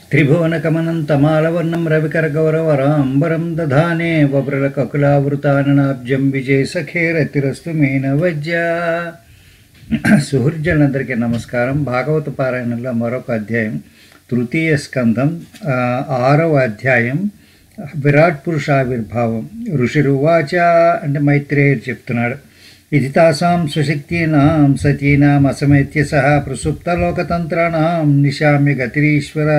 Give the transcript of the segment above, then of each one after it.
త్రిభువనకమనం తమాలవర్ణం రవికరగౌరవరాంబరం దధానే వబ్రలకకులావృతాననాబ్జం విజయ సఖేరతిరస్తు మేనవజ్య సుహృజనులందరికీ నమస్కారం భాగవత పారాయణంలో మరొక అధ్యాయం తృతీయ స్కంధం ఆ, ఆరవ అధ్యాయం విరాట్ పురుష ఆవిర్భావం ఋషిరువాచ అంటే మైత్రేయుడు చెప్తున్నాడు ఇది తాసాం స్వశక్తీనాం సతీనాం అసమేత్య సహ ప్రసుప్తలోకతంత్రాణం నిశామ్య గతిరీశ్వర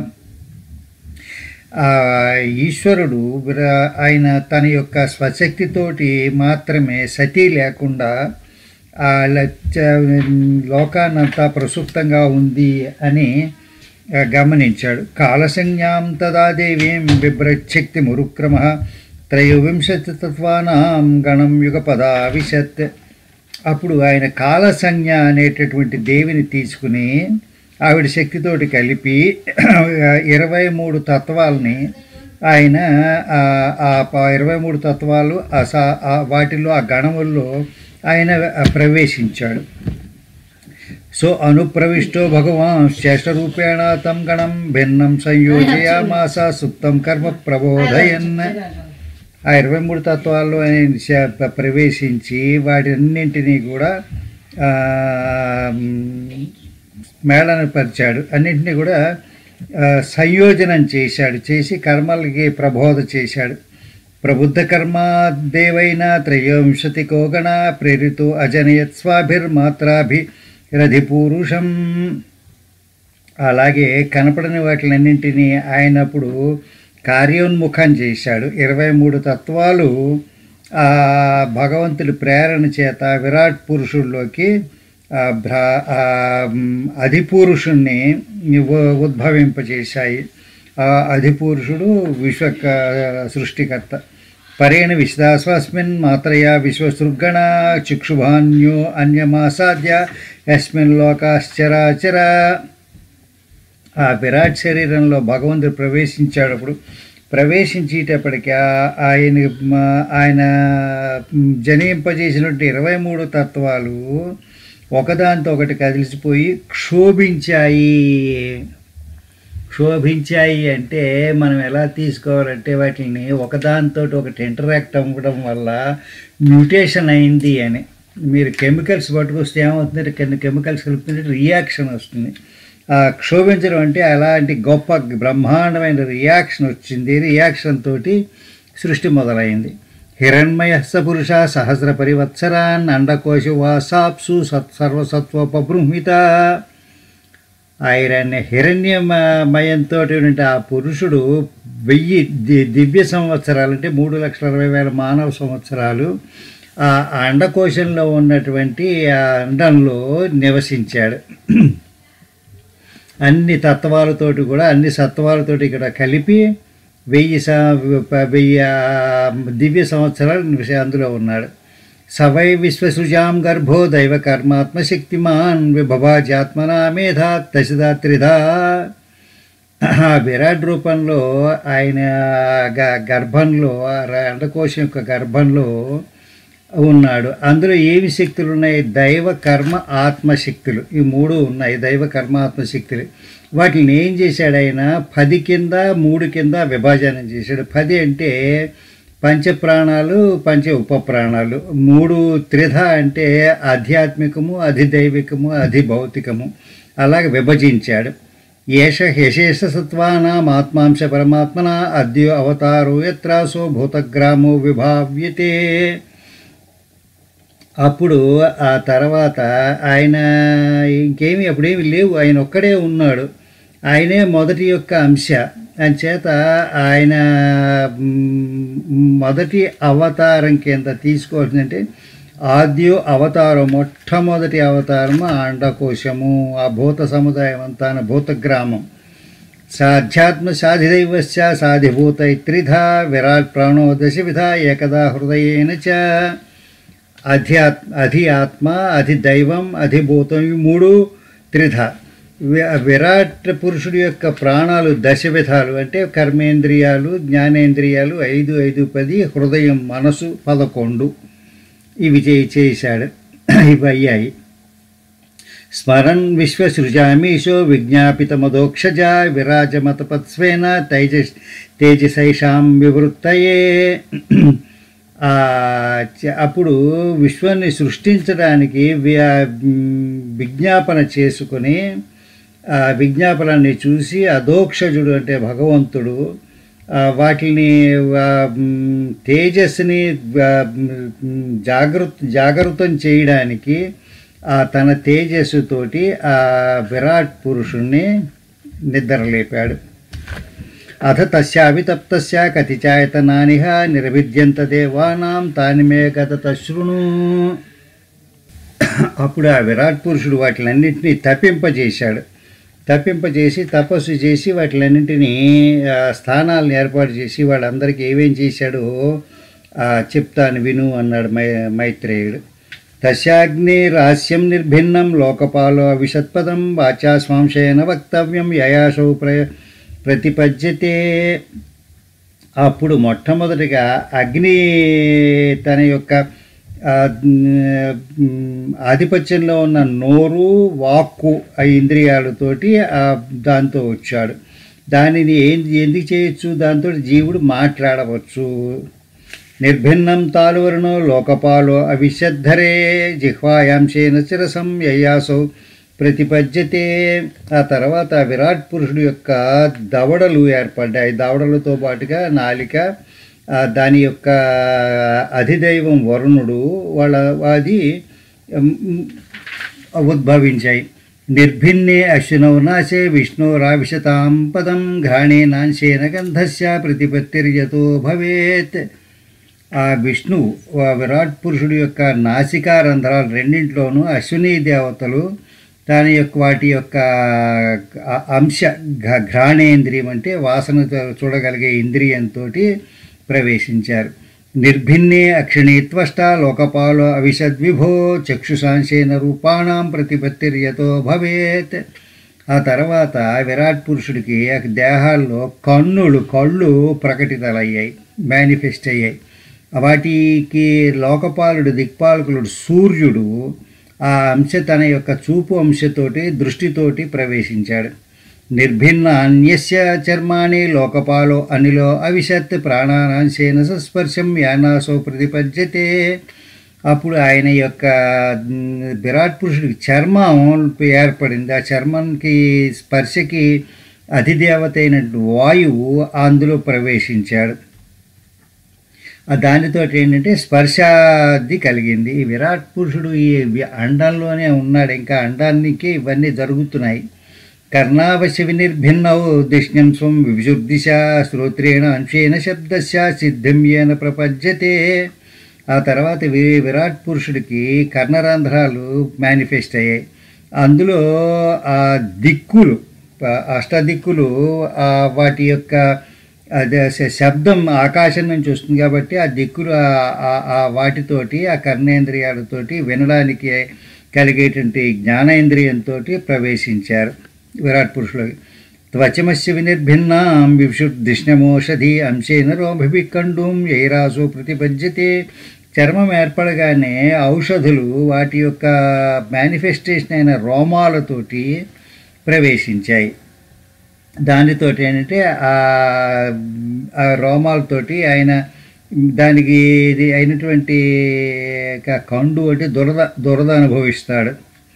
ఆ ఈశ్వరుడు విరా- ఆయన తన యొక్క స్వశక్తితోటి మాత్రమే సతీ లేకుండా ఆ లచ్చ- లోకానంతా ప్రసుప్తంగా ఉంది అని ఆ, గమనించాడు కాలసంజ్ఞాం తదా దేవీం బిభ్రశక్తి మురుక్రమ త్రయోవింశతి తత్వానాం గణం యుగపదా విశత్ అప్పుడు ఆయన కాలసంజ్ఞ అనేటటువంటి దేవిని తీసుకుని ఆవిడ శక్తితోటి కలిపి ఇరవై మూడు తత్వాలని ఆయన ఆ- ఆ ప- ఇరవై మూడు తత్వాలు ఆ సా- ఆ వాటిలో ఆ గణముల్లో ఆయన ప్రవేశించాడు సో అనుప్రవిష్టో భగవాన్ శ్రేష్టరూపేణ తం గణం భిన్నం సంయోజయామాస సుప్తం కర్మ ప్రబోధయన్ ఆ ఇరవై మూడు తత్వాల్లో ఆయన శ- ప్ర- ప్రవేశించి వాటన్నింటినీ కూడా ఆ, మ్, మేళనపరిచాడు అన్నింటినీ కూడా ఆ, సంయోజనం చేశాడు చేసి కర్మలకి ప్రబోధ చేశాడు ప్రబుద్ధ కర్మ దేవైన త్రయోవింశతి కోగణ ప్రేరితో అజనయత్ స్వాభిర్మాత్రాభి రధి పురుషం అలాగే కనపడని వాటిలన్నింటినీ ఆయన అప్పుడు కార్యోన్ముఖం చేశాడు ఇరవై మూడు తత్వాలు ఆ భగవంతుడి ప్రేరణ చేత విరాట్ పురుషుల్లోకి ఆ భ్రా ఆ మ్, అధిపురుషుణ్ణి ఉ- ఉద్భవింపజేశాయి ఆ అధిపురుషుడు విశ్వ సృష్టికర్త పరేణ విశదాస్వస్మిన్ మాత్రయా విశ్వసృగ్గణ చిక్షుభాన్యో అన్యమాసాద్య యస్మిన్ లోకాశ్చరాచర ఆ విరాట్ శరీరంలో భగవంతుడు ప్రవేశించాడు అప్పుడు ప్రవేశించేటప్పటికి ఆ- ఆయన మ- ఆయన మ్, జనింపజేసినటువంటి ఇరవై మూడు తత్వాలు ఒకదాంతో ఒకటి కదిలిసిపోయి క్షోభించాయి క్షోభించాయి అంటే మనం ఎలా తీసుకోవాలంటే వాటిని ఒకదానితో ఒకటి ఇంటరాక్ట్ అవ్వడం వల్ల మ్యూటేషన్ అయింది అని మీరు కెమికల్స్ పట్టుకొస్తే ఏమవుతుంది కొన్ని కెమికల్స్ కలుపుతుంటే రియాక్షన్ వస్తుంది ఆ క్షోభించడం అంటే అలాంటి గొప్ప బ్రహ్మాండమైన రియాక్షన్ వచ్చింది రియాక్షన్ తోటి సృష్టి మొదలైంది హిరణ్మయ పురుష సహస్ర పరివత్సరాన్ అండకోశ వాసాప్సు సత్ సర్వసత్వోపబృంహిత ఆయన హిరణ్యమయంతో ఆ పురుషుడు వెయ్యి ది- దివ్య సంవత్సరాలు అంటే మూడు లక్షల అరవై వేల మానవ సంవత్సరాలు ఆ అండకోశంలో ఉన్నటువంటి ఆ అండంలో నివసించాడు అన్ని తత్వాలతోటి కూడా అన్ని సత్వాలతోటి ఇక్కడ కలిపి వెయ్యి స వెయ్యి ఆ, దివ్య సంవత్సరాలు నివసి- అందులో ఉన్నాడు సవై విశ్వసృజాం గర్భో దైవ కర్మాత్మశక్తిమాన్ విభవాజాత్మనా మేధా దశదా త్రిధా ఆ విరాట్ రూపంలో ఆయన గ- గర్భంలో ఆ ర- అండకోశం యొక్క గర్భంలో ఉన్నాడు అందులో ఏమి శక్తులు ఉన్నాయి దైవ కర్మ ఆత్మశక్తులు ఈ మూడు ఉన్నాయి దైవ కర్మ ఆత్మశక్తులు వాటిని ఏం చేశాడు ఆయన పది కింద మూడు కింద విభాజనం చేశాడు పది అంటే పంచప్రాణాలు పంచ ఉపప్రాణాలు మూడు త్రిధ అంటే ఆధ్యాత్మికము అధిదైవికము అధిభౌతికము అలాగే విభజించాడు ఏష యశేష సత్వానాం ఆత్మాంశ పరమాత్మన అద్యో అవతారో యత్రాసో భూతగ్రామో విభావ్యతే అప్పుడు ఆ తర్వాత ఆయన ఇంకేమి అప్పుడేమి లేవు ఆయన ఒక్కడే ఉన్నాడు ఆయనే మొదటి యొక్క అంశ అంచేత ఆయన మ్, మొదటి అవతారం కింద తీసుకోవాల్సిందంటే ఆద్యో అవతారం మొట్టమొదటి అవతారము ఆ అండకోశము ఆ భూత సముదాయం అంతా భూతగ్రామం సాధ్యాత్మ సాధిదైవశ్చ సాధిభూత త్రిధ విరాట్ ప్రాణో దశవిధ ఏకదా హృదయేన చ అధ్యాత్ అధి ఆత్మ అధి దైవం అధిభూతం ఈ మూడు త్రిధ వి- విరాట్ పురుషుడి యొక్క ప్రాణాలు దశ విధాలు అంటే కర్మేంద్రియాలు జ్ఞానేంద్రియాలు ఐదు ఐదు పది హృదయం మనసు పదకొండు ఇవి చే చేశాడు ఇవి అయ్యాయి స్మరన్ విశ్వసృజామీశో విజ్ఞాపితమదోక్షజ విరాజమతపత్స్వేన తైజస్ తేజసైషాం వివృత్తయే ఆ, చ- అప్పుడు విశ్వాన్ని సృష్టించడానికి వి- ఆ, మ్, విజ్ఞాపన చేసుకుని ఆ విజ్ఞాపనాన్ని చూసి అదోక్షజుడు అంటే భగవంతుడు ఆ, వాటిని ఆ, మ్, తేజస్సుని ఆ, మ్, జాగృత జాగృతం చేయడానికి ఆ తన తేజస్సుతోటి ఆ విరాట్ పురుషుణ్ణి నిద్రలేపాడు అథ తస్యావితప్తస్య కతిచాయతనానిహ నిర్విద్యంత దేవానాం తాని మే గత తశృణు అప్పుడు ఆ విరాట్ పురుషుడు వాటిలన్నింటినీ తప్పింపజేశాడు తప్పింపజేసి తపస్సు చేసి వాటిలన్నింటినీ ఆ, స్థానాలను ఏర్పాటు చేసి వాళ్ళందరికీ ఏమేం చేశాడో ఆ, చెప్తాను విను అన్నాడు మై మైత్రేయుడు తస్యాగ్ని రహస్యం నిర్భిన్నం లోకపాలో అవిషత్పదం వాచా స్వాంశయన వక్తవ్యం యయాసౌ ప్ర ప్రతిపద్యతే అప్పుడు మొట్టమొదటిగా అగ్ని తన యొక్క ఆ, మ్, ఆధిపత్యంలో ఉన్న నోరు వాక్కు ఆ ఇంద్రియాలతోటి ఆ, దాంతో వచ్చాడు దానిని ఏం ఎందుకు చేయొచ్చు దాంతో జీవుడు మాట్లాడవచ్చు నిర్భిన్నం తాలువరుణో లోకపాలో అవిశద్ధరే జిహ్వాయాంశేన శిరసం యయాసౌ ప్రతిపద్యతే ఆ తర్వాత విరాట్ పురుషుడు యొక్క దవడలు ఏర్పడ్డాయి దవడలతో పాటుగా నాలిక ఆ, దాని యొక్క అధిదైవం వరుణుడు వాళ్ళ అది ఉమ్, ఉద్భవించాయి నిర్భిన్నే అశ్వినౌ నాశే విష్ణురావిశతాం పదం ఘ్రాణే నాంశేన గంధస్య ప్రతిపత్తిర్యతో భవేత్ ఆ విష్ణు ఆ విరాట్ పురుషుడు యొక్క నాసికా రంధ్రాలు రెండింటిలోనూ అశ్విని దేవతలు దాని యొక్క వాటి యొక్క ఆ అంశ ఘ- ఘ్రాణేంద్రియం అంటే వాసన చూడగలిగే ఇంద్రియంతో ప్రవేశించారు నిర్భిన్నే అక్షిణీత్వష్ట లోకపాలో అవిశద్విభో చక్షుషాంశేన రూపాణం ప్రతిపత్తిర్యతో భవేత్ ఆ తర్వాత విరాట్ పురుషుడికి ఆ దేహాల్లో కన్నులు కళ్ళు ప్రకటితలయ్యాయి మేనిఫెస్ట్ అయ్యాయి వాటికి లోకపాలుడు దిక్పాలకులుడు సూర్యుడు ఆ అంశ తన యొక్క చూపు అంశతోటి దృష్టితోటి ప్రవేశించాడు నిర్భిన్న అన్యస్య చర్మాణి లోకపాలో అనిలో అవిశత్ ప్రాణానాంశేన సస్పర్శం యానాసో ప్రతిపద్యతే అప్పుడు ఆయన యొక్క మ్, విరాట్ పురుషుడికి చర్మం ఏర్పడింది ఆ చర్మంకి స్పర్శకి అధిదేవత అయినటువంటి వాయువు అందులో ప్రవేశించాడు ఆ దానితో ఏంటంటే స్పర్శాది కలిగింది ఈ విరాట్ పురుషుడు ఈ వి- అండంలోనే ఉన్నాడు ఇంకా అండానికి ఇవన్నీ జరుగుతున్నాయి కర్ణావశ వినిర్భిన్నౌ దిష్ణ్యం స్వం విశుద్ధిశ శ్రోత్రేణ అంశేన శబ్దస్య సిద్ధిం ఏన ప్రపద్యతే ఆ తర్వాత వి విరాట్ పురుషుడికి కర్ణరంధ్రాలు మేనిఫెస్ట్ అయ్యాయి అందులో ఆ దిక్కులు ఆ అష్టదిక్కులు ఆ వాటి యొక్క అదే శ- శబ్దం ఆకాశం నుంచి వస్తుంది కాబట్టి ఆ దిక్కులు ఆ- ఆ- ఆ వాటితోటి ఆ కర్ణేంద్రియాలతోటి వినడానికి కలిగేటువంటి జ్ఞానేంద్రియంతో ప్రవేశించారు విరాట్ పురుషులకి త్వచమస్య వినిర్భిన్నాం విశుద్ధిష్ణమోషధి అంశేన రోభికండూం యైరాసు ప్రతిపద్యతే చర్మం ఏర్పడగానే ఔషధులు వాటి యొక్క మేనిఫెస్టేషన్ అయిన రోమాలతోటి ప్రవేశించాయి దానితో ఏంటంటే ఆ ఆ రోమాలతోటి ఆయన దానికి ఇది అయినటువంటి క- కండు అంటే దురద దురద అనుభవిస్తాడు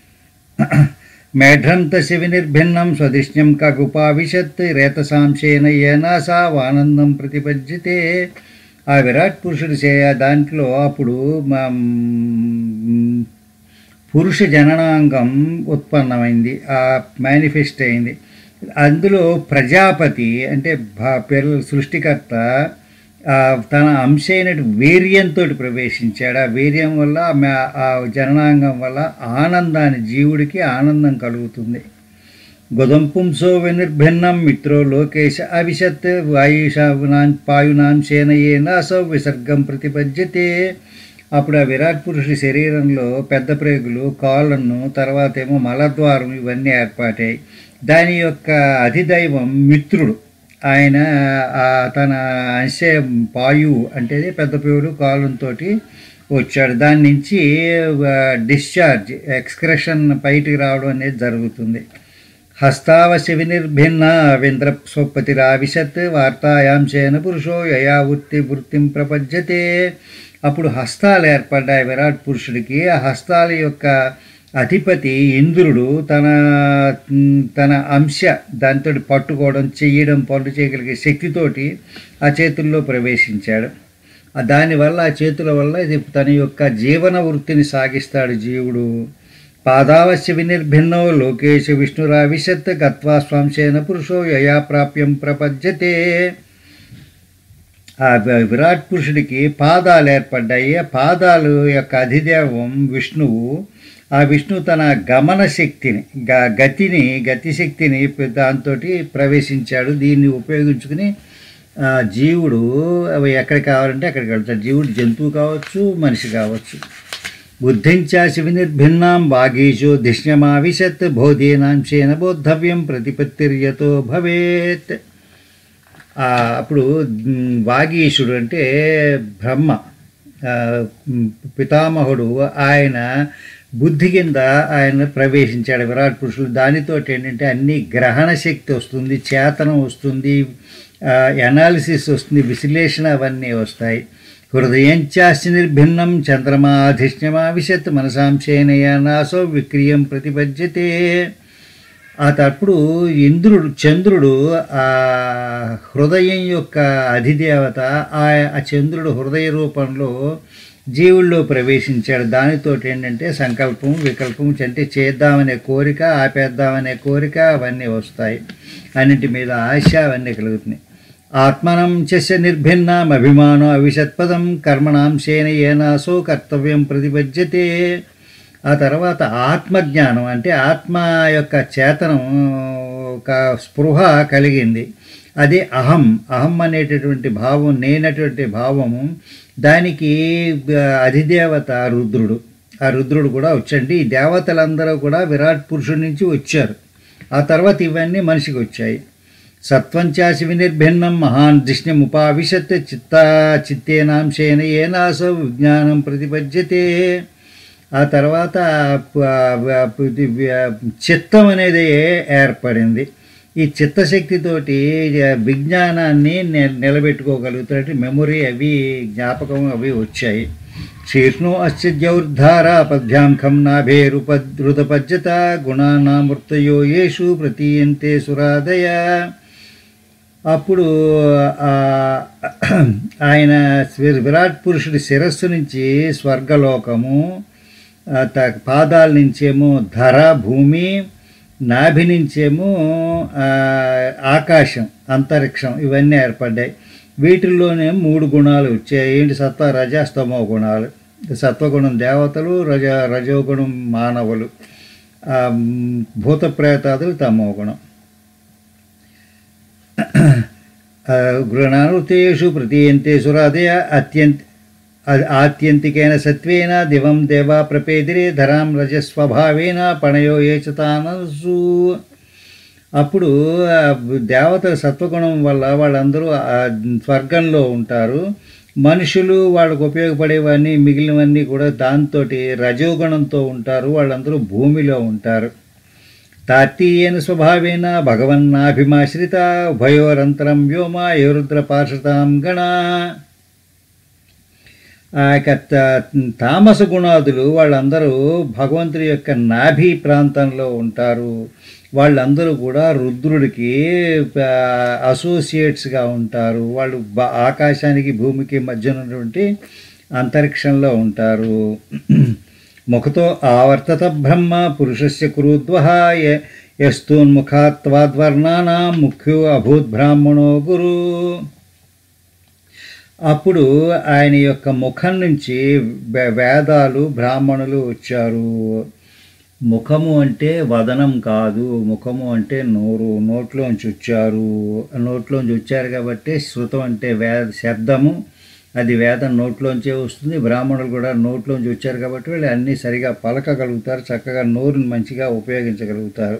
మేఢ్రంత శివినిర్భిన్నం స్వదిష్ణ్యం కగుపావిశత్ రేతసాంశేన ఏనాసా ఆనందం ప్రతిపద్యతే ఆ విరాట్ పురుషుడు చే దాంట్లో అప్పుడు మా మ్, పురుష జననాంగం ఉత్పన్నమైంది ఆ మేనిఫెస్ట్ అయింది అందులో ప్రజాపతి అంటే భా- పిల్లల సృష్టికర్త ఆ, తన అంశ అయిన వీర్యంతో ప్రవేశించాడు ఆ వీర్యం వల్ల ఆ మ- ఆ జననాంగం వల్ల ఆనందాన్ని జీవుడికి ఆనందం కలుగుతుంది గుదం పుంసో వినిర్భిన్నం మిత్రో లోకేశ అవిశత్ వాయుషానాం పాయునాంశేన ఏనాసౌ విసర్గం ప్రతిపద్యతే అప్పుడు ఆ విరాట్ పురుషుడి శరీరంలో పెద్ద ప్రేగులు కాళ్ళను తర్వాత ఏమో మలద్వారం ఇవన్నీ ఏర్పాటాయి దాని యొక్క అధిదైవం మిత్రుడు ఆయన ఆ తన అంశ పాయువు అంటే పెద్ద పేరు కాలంతో వచ్చాడు దాని నుంచి డిశ్చార్జ్ ఎక్స్క్రెషన్ బయటికి రావడం అనేది జరుగుతుంది హస్తావశ వినిర్భిన్న వింద్ర స్వపతిరావిశత్ వార్తాయాంశేన పురుషో యయా వృత్తి వృత్తిం ప్రపంచతే అప్పుడు హస్తాలు ఏర్పడ్డాయి విరాట్ పురుషుడికి ఆ హస్తాల యొక్క అధిపతి ఇంద్రుడు తన తన అంశ దాంతో పట్టుకోవడం చెయ్యడం పనులు చేయగలిగే శక్తితోటి ఆ చేతుల్లో ప్రవేశించాడు ఆ దానివల్ల ఆ చేతుల వల్ల ఇది తన యొక్క జీవన వృత్తిని సాగిస్తాడు జీవుడు పాదావశ్య వినిర్భిన్నో లోకేశ విష్ణురావిశత్ గత్వా స్వాంశేన పురుషో యయా ప్రాప్యం ప్రపంచతే ఆ వి- విరాట్ పురుషుడికి పాదాలు ఏర్పడ్డాయి ఆ పాదాలు యొక్క అధిదేవం విష్ణువు ఆ విష్ణు తన గమన శక్తిని గ గతిని గతి శక్తిని దాంతో ప్రవేశించాడు దీన్ని ఉపయోగించుకుని ఆ, జీవుడు అవి ఎక్కడికి కావాలంటే అక్కడికి వెళ్తాడు జీవుడు జంతువు కావచ్చు మనిషి కావచ్చు బుద్ధించాసి వినిర్భిన్నాం వాగీషు ధిష్ణ్యమావిశత్ బోధీనాంశేన బోద్ధవ్యం ప్రతిపత్తిర్యతో భవేత్ ఆ, అప్పుడు మ్, వాగీశుడు అంటే బ్రహ్మ ఆ, మ్, పితామహుడు ఆయన బుద్ధి కింద ఆయన ప్రవేశించాడు విరాట్ పురుషులు దానితో ఏంటంటే అన్ని గ్రహణ శక్తి వస్తుంది చేతనం వస్తుంది ఎనాలిసిస్ వస్తుంది విశ్లేషణ అవన్నీ వస్తాయి హృదయం చాస్తి నిర్భిన్నం చంద్రమాధిష్ణ్యమావిశత్ మనసాంశేనయానాసో విక్రియం ప్రతిపద్యతే ఆ తప్పుడు ఇంద్రుడు చంద్రుడు ఆ హృదయం యొక్క అధిదేవత ఆ ఆ చంద్రుడు హృదయ రూపంలో జీవుల్లో ప్రవేశించాడు దానితో ఏంటంటే సంకల్పం వికల్పం అంటే చేద్దామనే కోరిక ఆపేద్దామనే కోరిక అవన్నీ వస్తాయి అన్నింటి మీద ఆశ అవన్నీ కలుగుతున్నాయి ఆత్మనం చస్య నిర్భిన్నాం అభిమానం అవిషత్పదం కర్మణాం శేన ఏనాసో కర్తవ్యం ప్రతిపద్యతే ఆ తర్వాత ఆత్మజ్ఞానం అంటే ఆత్మ యొక్క చేతనం ఒక స్పృహ కలిగింది అది అహం అహం అనేటటువంటి భావం నేనటువంటి భావము దానికి ఆ, అధిదేవత రుద్రుడు ఆ రుద్రుడు కూడా వచ్చండి ఈ దేవతలందరూ కూడా విరాట్ పురుషుడి నుంచి వచ్చారు ఆ తర్వాత ఇవన్నీ మనిషికి వచ్చాయి సత్వంచాసి వినిర్భిన్నం మహాన్ దిష్ణ్యముపావిశత్ చిత్త చిత్తేనాంశేన ఏనాసో విజ్ఞానం ప్రతిపద్యతే ఆ తర్వాత ప- ప- ఇది వ్య- చిత్తం అనేది ఏర్పడింది ఈ చిత్తశక్తితోటి విజ్ఞానాన్ని నిల- నిలబెట్టుకోగలుగుతాడు మెమొరీ అవి జ్ఞాపకం అవి వచ్చాయి శీర్ణో అశ్చద్యౌర్ధార పద్భ్యాం ఖం నాభేరుపద్రుతపజ్యత గుణానామృతయో యేషు ప్రతీయంతే సురాదయ అప్పుడు ఆ, ఆయన స్వి- విరాట్ పురుషుడి శిరస్సు నుంచి స్వర్గలోకము ఆ, త- పాదాల నుంచేమో ధర భూమి నాభి నుంచేమో ఆ, ఆకాశం అంతరిక్షం ఇవన్నీ ఏర్పడ్డాయి వీటిల్లోనే మూడు గుణాలు వచ్చాయి ఏంటి సత్వ రజ స్తమో గుణాలు సత్వగుణం దేవతలు రజ రజోగుణం మానవులు ఆ, భూత ప్రేతాదులు తమో గుణం గృణానుతేషు ప్రతీయంతే సురాదయ అత్యంత అ- ఆత్యంతికేన సత్వేన దివం దేవా ప్రపేదిరే ధరాం రజస్వభావేన పణయో ఏచతానసు అప్పుడు ఆ దేవత సత్వగుణం వల్ల వాళ్ళందరూ ఆ స్వర్గంలో ఉంటారు మనుషులు వాళ్ళకు ఉపయోగపడేవన్నీ మిగిలినవన్నీ కూడా దాంతో రజోగుణంతో ఉంటారు వాళ్ళందరూ భూమిలో ఉంటారు తాత్తీయేన స్వభావేన భగవన్నాభిమాశ్రిత ఉభయోరంతరం వ్యోమ యోరుద్ర పార్షతాం గణ ఆ యొక్క త- తామస గుణాదులు వాళ్ళందరూ భగవంతుడి యొక్క నాభి ప్రాంతంలో ఉంటారు వాళ్ళందరూ కూడా రుద్రుడికి అసోసియేట్స్గా ఉంటారు వాళ్ళు బ- ఆకాశానికి భూమికి మధ్య ఉన్నటువంటి అంతరిక్షంలో ఉంటారు ముఖతో ఆవర్తత బ్రహ్మ పురుషస్య కురుద్వ యస్తూన్ముఖాత్వాద్వర్ణానాం ముఖ్యో అభూత్ బ్రాహ్మణో గురు అప్పుడు ఆయన యొక్క ముఖం నుంచి వే- వేదాలు బ్రాహ్మణులు వచ్చారు ముఖము అంటే వదనం కాదు ముఖము అంటే నోరు నోట్లోంచి వచ్చారు నోట్లోంచి వచ్చారు కాబట్టి శృతం అంటే వేద శబ్దము అది వేదం నోట్లోంచే వస్తుంది బ్రాహ్మణులు కూడా నోట్లోంచి వచ్చారు కాబట్టి వాళ్ళు అన్నీ సరిగా పలకగలుగుతారు చక్కగా నోరుని మంచిగా ఉపయోగించగలుగుతారు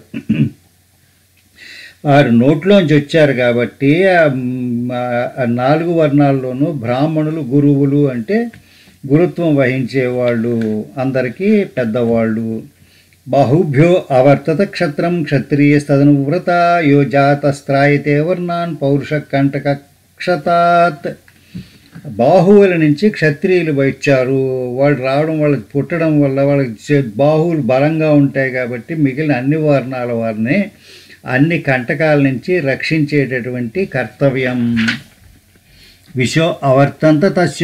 వారు నోట్లోంచి వచ్చారు కాబట్టి ఆ, మ్, ఆ నాలుగు వర్ణాల్లోనూ బ్రాహ్మణులు గురువులు అంటే గురుత్వం వహించేవాళ్ళు అందరికీ పెద్దవాళ్ళు బాహుభ్యో అవర్తత క్షత్రం క్షత్రియస్తదనువ్రత యో జాతస్త్రాయతే వర్ణాన్ పౌరుష కంటక క్షతాత్ బాహువుల నుంచి క్షత్రియులు వచ్చారు వాళ్ళు రావడం వాళ్ళకి పుట్టడం వల్ల వాళ్ళకి చే- బాహువులు బలంగా ఉంటాయి కాబట్టి మిగిలిన అన్ని వర్ణాల వారిని అన్ని కంటకాల నుంచి రక్షించేటటువంటి కర్తవ్యం విశో అవర్తంత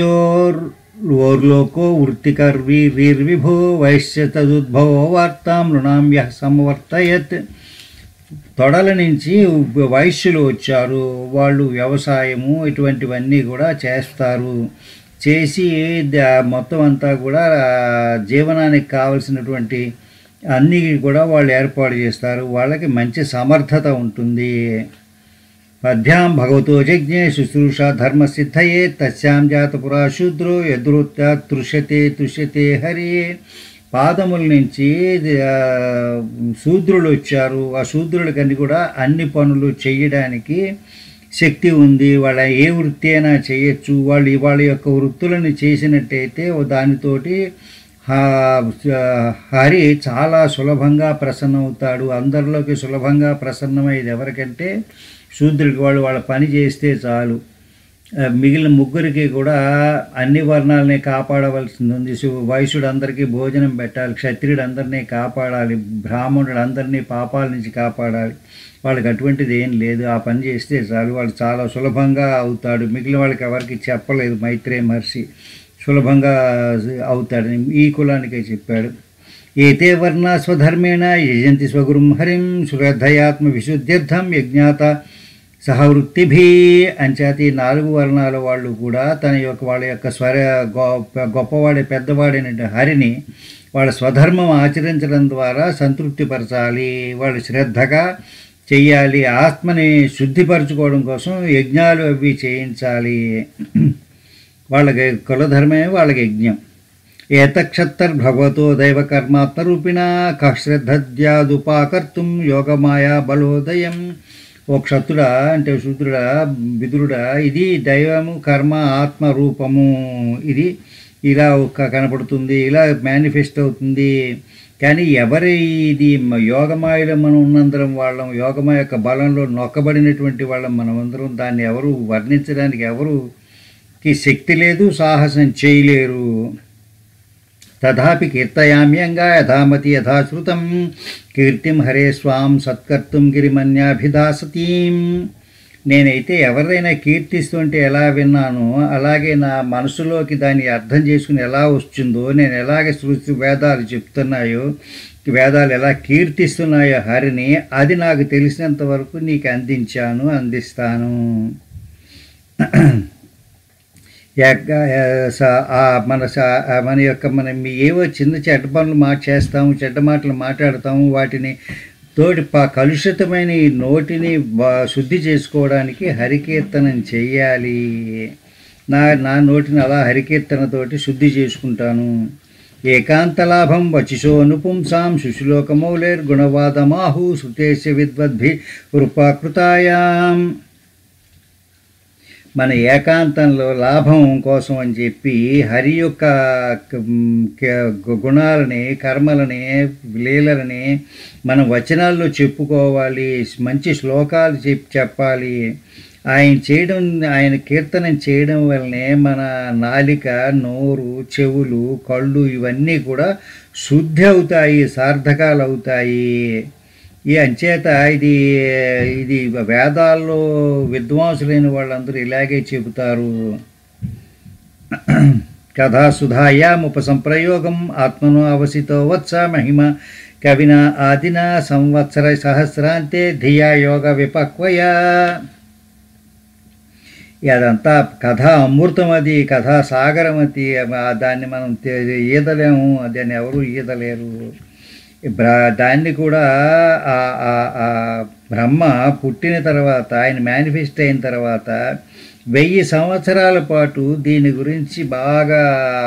తస్యోర్లోకో వృత్తికర్వి వీర్విభో వైశ్య తదుద్భవో వార్తాం నృణాం యః సంవర్తయత్ తొడల నుంచి వైశ్యులు వచ్చారు వాళ్ళు వ్యవసాయము ఇటువంటివన్నీ కూడా చేస్తారు చేసి ద- మొత్తం అంతా కూడా జీవనానికి కావలసినటువంటి అన్నీ కూడా వాళ్ళు ఏర్పాటు చేస్తారు వాళ్ళకి మంచి సమర్థత ఉంటుంది పద్భ్యాం భగవతో యజ్ఞే శుశ్రూష ధర్మ సిద్ధయే తస్యాం జాత పురా శూద్రో ఎదురుత్యా తృష్యతే తృష్యతే హరి పాదముల నుంచి ఆ, శూద్రులు వచ్చారు ఆ శూద్రులకన్నీ కూడా అన్ని పనులు చేయడానికి శక్తి ఉంది వాళ్ళ ఏ వృత్తి అయినా చేయొచ్చు వాళ్ళు వాళ్ళ యొక్క వృత్తులను చేసినట్టయితే దానితోటి హా- హరి చాలా సులభంగా ప్రసన్నమవుతాడు అందరిలోకి సులభంగా ప్రసన్నమయ్యేది ఎవరికంటే శూద్రుడికి వాళ్ళు వాళ్ళ పని చేస్తే చాలు ఆ, మిగిలిన ముగ్గురికి కూడా అన్ని వర్ణాలని కాపాడవలసింది ఉంది శివ- వైశ్యుడు అందరికీ భోజనం పెట్టాలి క్షత్రియుడు అందరినీ కాపాడాలి బ్రాహ్మణుడు అందరినీ పాపాల నుంచి కాపాడాలి వాళ్ళకి అటువంటిది ఏం లేదు ఆ పని చేస్తే చాలు వాళ్ళు చాలా సులభంగా అవుతాడు మిగిలిన వాళ్ళకి ఎవరికి చెప్పలేదు మైత్రేయ మహర్షి సులభంగా అవుతాడని ఈ కులానికే చెప్పాడు ఏతే వర్ణ స్వధర్మేణ యజంతి స్వగురుం హరిం శ్రద్ధయాత్మ విశుద్ధ్యర్థం యజ్ఞాత సహవృత్తిభి అంచేత ఈ నాలుగు వర్ణాల వాళ్ళు కూడా తన యొక్క వాళ్ళ యొక్క స్వర గొప్ప గొప్పవాడే పెద్దవాడైన హరిని వాళ్ళ స్వధర్మం ఆచరించడం ద్వారా సంతృప్తిపరచాలి వాళ్ళు శ్రద్ధగా చెయ్యాలి ఆత్మని శుద్ధిపరచుకోవడం కోసం యజ్ఞాలు అవి చేయించాలి వాళ్ళకి కులధర్మే వాళ్ళకి యజ్ఞం ఏతక్షత్తర్ భగవతో దైవకర్మాత్మరూపిణ కశ్రద్ధద్యాదుపాకర్తుం యోగమాయా బలోదయం ఓ క్షత్రుడా అంటే శూద్రుడా విదురుడా ఇది దైవము కర్మ ఆత్మ రూపము ఇది ఇలా ఒక కనపడుతుంది ఇలా మేనిఫెస్ట్ అవుతుంది కానీ ఎవరి ఇది మ- యోగమాయలో మనం ఉన్నందరం వాళ్ళం యోగమాయ యొక్క బలంలో నొక్కబడినటువంటి వాళ్ళం మనమందరం దాన్ని ఎవరు వర్ణించడానికి ఎవరుకి శక్తి లేదు సాహసం చేయలేరు తథాపి కీర్తయామ్యంగా యథామతి యథాశ్రుతం కీర్తిం హరే స్వాం సత్కర్తుం గిరిమన్యాభిదాసతీం నేనైతే ఎవరైనా కీర్తిస్తుంటే ఎలా విన్నానో అలాగే నా మనసులోకి దాన్ని అర్థం చేసుకుని ఎలా వస్తుందో నేను ఎలాగ సృష్టి వేదాలు చెప్తున్నాయో వేదాలు ఎలా కీర్తిస్తున్నాయో హరిని అది నాకు తెలిసినంత వరకు నీకు అందించాను అందిస్తాను యగ్గ- స- ఆ మన స- ఆ మన యొక్క మనం ఏవో చిన్న చెడ్డ పనులు మాట చేస్తాము చెడ్డ మాటలు మాట్లాడతాము వాటిని తోటి ప కలుషితమైన ఈ నోటిని బా- శుద్ధి చేసుకోవడానికి హరికీర్తనం చెయ్యాలి నా నా నోటిని అలా హరికీర్తనతోటి శుద్ధి చేసుకుంటాను ఏకాంతలాభం వచిషో అనుపుంసాం శుశులోకమౌలేర్ గుణవాదమాహు శృతేశ విద్వద్భి కృపాకృతాయాం మన ఏకాంతంలో లాభం కోసం అని చెప్పి హరి యొక్క క- క- గుణాలని కర్మలని లీలలని మనం వచనాల్లో చెప్పుకోవాలి మంచి శ్లోకాలు చెప్ చెప్పాలి ఆయన చేయడం ఆయన కీర్తనం చేయడం వల్లనే మన నాలిక నోరు చెవులు కళ్ళు ఇవన్నీ కూడా శుద్ధి అవుతాయి సార్థకాలు అవుతాయి ఈ అంచేత ఇది ఇది వేదాల్లో విద్వాంసులైన వాళ్ళందరూ ఇలాగే చెబుతారు కథాసుధాయాముపసంప్రయోగం ఆత్మనో అవసితో వత్స మహిమ కవిన ఆదిన సంవత్సర సహస్రాంతే ధియా యోగ విపక్వయ అదంతా కథ అమృతం అది కథా సాగరం అది ఆ దాన్ని మనం తే- ఈదలేము దాన్ని ఎవరు ఈదలేరు బ్ర- దాన్ని కూడా ఆ- ఆ- ఆ బ్రహ్మ పుట్టిన తర్వాత ఆయన మేనిఫెస్ట్ అయిన తర్వాత వెయ్యి సంవత్సరాల పాటు దీని గురించి బాగా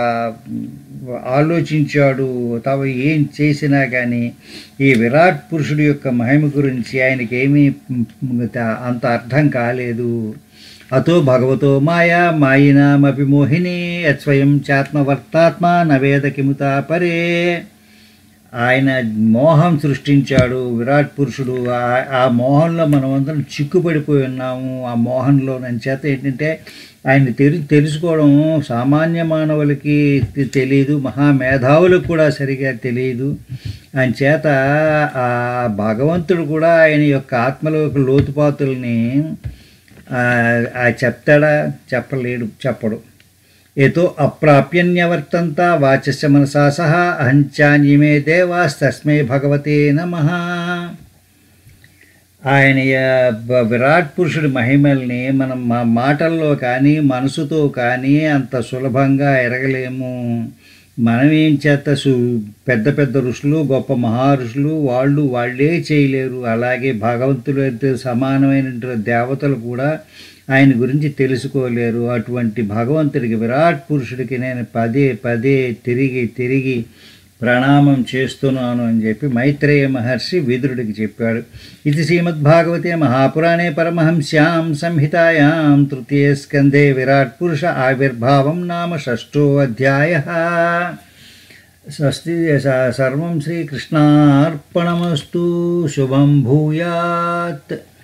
ఆలోచించాడు తావు ఏం చేసినా కానీ ఈ విరాట్ పురుషుడి యొక్క మహిమ గురించి ఆయనకి ఏమీ అంత అర్థం కాలేదు అతో భగవతో మాయా మాయినామపి మోహిని యత్స్వయం చాత్మవర్తాత్మ నవేద కిముతా పరే ఆయన మోహం సృష్టించాడు విరాట్ పురుషుడు ఆ- ఆ మోహంలో మనమందరం చిక్కుపడిపోయి ఉన్నాము ఆ మోహంలో చేత ఏంటంటే ఆయన తెలు తెలుసుకోవడం సామాన్య మానవులకి తె- తెలియదు మహామేధావులకు కూడా సరిగా తెలియదు ఆయన చేత ఆ భగవంతుడు కూడా ఆయన యొక్క ఆత్మలో యొక్క లోతుపాతుల్ని ఆ, ఆ చెప్తాడా చెప్పలేడు చెప్పడు ఏతో అప్రాప్యన్యవర్తంత వాచస్య మనసా సహ అహంచాన్యమే దేవాస్తస్మై భగవతే నమ ఆయన య- బ- విరాట్ పురుషుడి మహిమల్ని మనం మా మాటల్లో కానీ మనసుతో కానీ అంత సులభంగా ఎరగలేము మనం ఏం చేత సు పెద్ద పెద్ద ఋషులు గొప్ప మహా ఋషులు వాళ్ళు వాళ్ళే చేయలేరు అలాగే భగవంతుడు సమానమైన దేవతలు కూడా ఆయన గురించి తెలుసుకోలేరు అటువంటి భగవంతుడికి విరాట్ పురుషుడికి నేను పదే పదే తిరిగి తిరిగి ప్రణామం చేస్తున్నాను అని చెప్పి మైత్రేయ మహర్షి విదురుడికి చెప్పాడు ఇది శ్రీమద్భాగవతే మహాపురాణే పరమహంస్యాం సంహితాయాం తృతీయ స్కందే విరాట్ పురుష ఆవిర్భావం నామ షష్ఠో అధ్యాయ స్వస్తి స- సర్వం శ్రీకృష్ణార్పణమస్తు శుభం భూయాత్